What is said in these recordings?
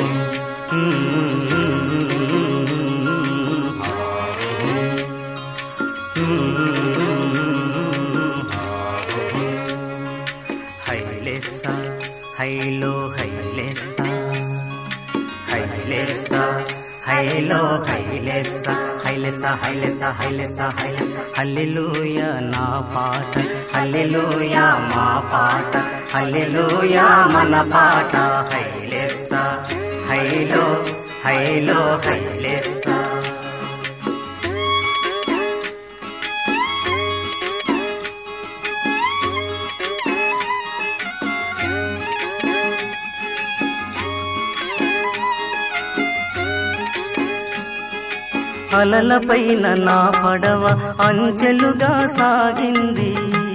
హైలెస్స హైలో హైలెస్స హైలెస్స హైలో హైలెస్స హైలెస్స హైలెస్స హైలెస్స హైలెస్స హల్లెలూయ నా పాట హల్లెలూయ మా పాట హల్లెలూయ మన పాట హైలెస్స హైలో హైలో హైలెస్స అలలపైన నా పడవ అంచెలుగా సాగింది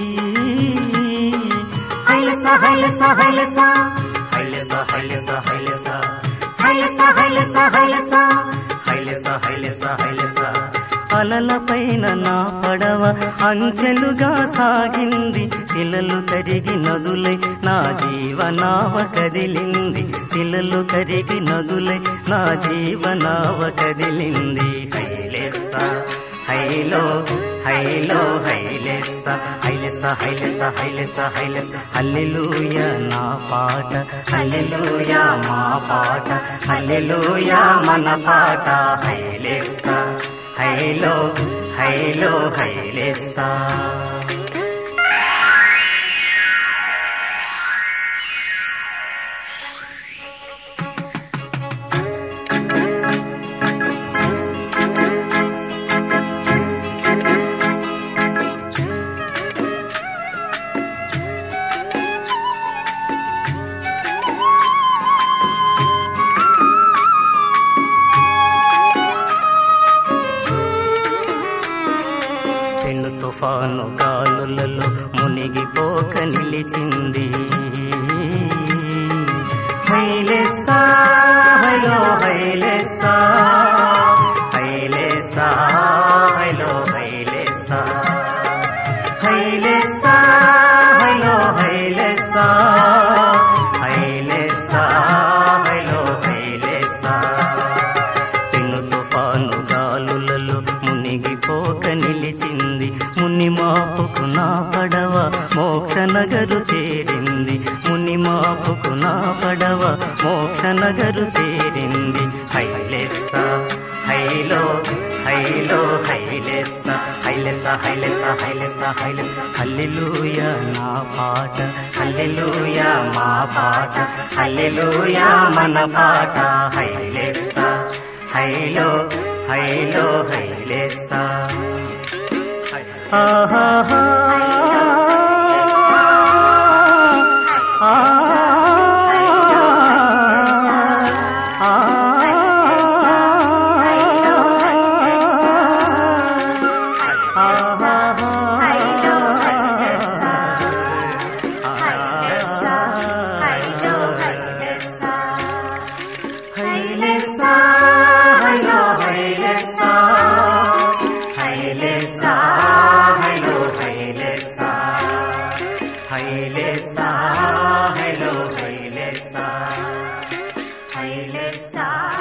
హైలస హైలస హైలస హైలస హైలస హైలస హైలస హైలస హైలస హైలస హైలస హైలస అలలపైన నా పడవ అంచెలుగా సాగింది శిలలు కరిగి నదులై నా జీవనావ కదిలింది శిలలు కరిగి నదులై నా జీవనావ కదిలింది హైలెస్స హైలో హైలో హైలెస్స హైలెస్స హైలెస్స హైలెస్స హైలెస్స హల్లెలూయ నా పాట హల్లెలూయ మా పాట హల్లెలూయ మన పాట హైలెస్స హైలో హైలో హైలెస్స పెను తుఫాను గాలులలో మునిగిపోక నిలిచింది హైలెస్సా హైలో హైలెస్సా హైలెస్సా హైలో హైలెస్సా హైలెస్సా హైలో హైలెస్సా హైలెస్సా హైలో హైలెస్సా పెను తుఫాను గాలులలో మునిగిపోక నిలిచింది ముని మాపుకు నా పడవ మోక్ష నగరు చేరింది ముని మాపుకు నా పడవ మోక్ష నగరు చేరింది హైలెస్స హైలో హైలో హైలెస్స హైలెస్స హైలెస్స హైలెస్స హైలెస్స హల్లెలూయ నా పాట హల్లెలూయ మా పాట హల్లెలూయ మన పాట హైలెస్స హైలో హైలో హైలెస్స ఆహాహా ఆ హైలెస్సా హైలో హైలెస్సా హైలెస్సా హైలో హైలెస్సా హైలెస్సా హైలో హైలెస్సా హైలెస్సా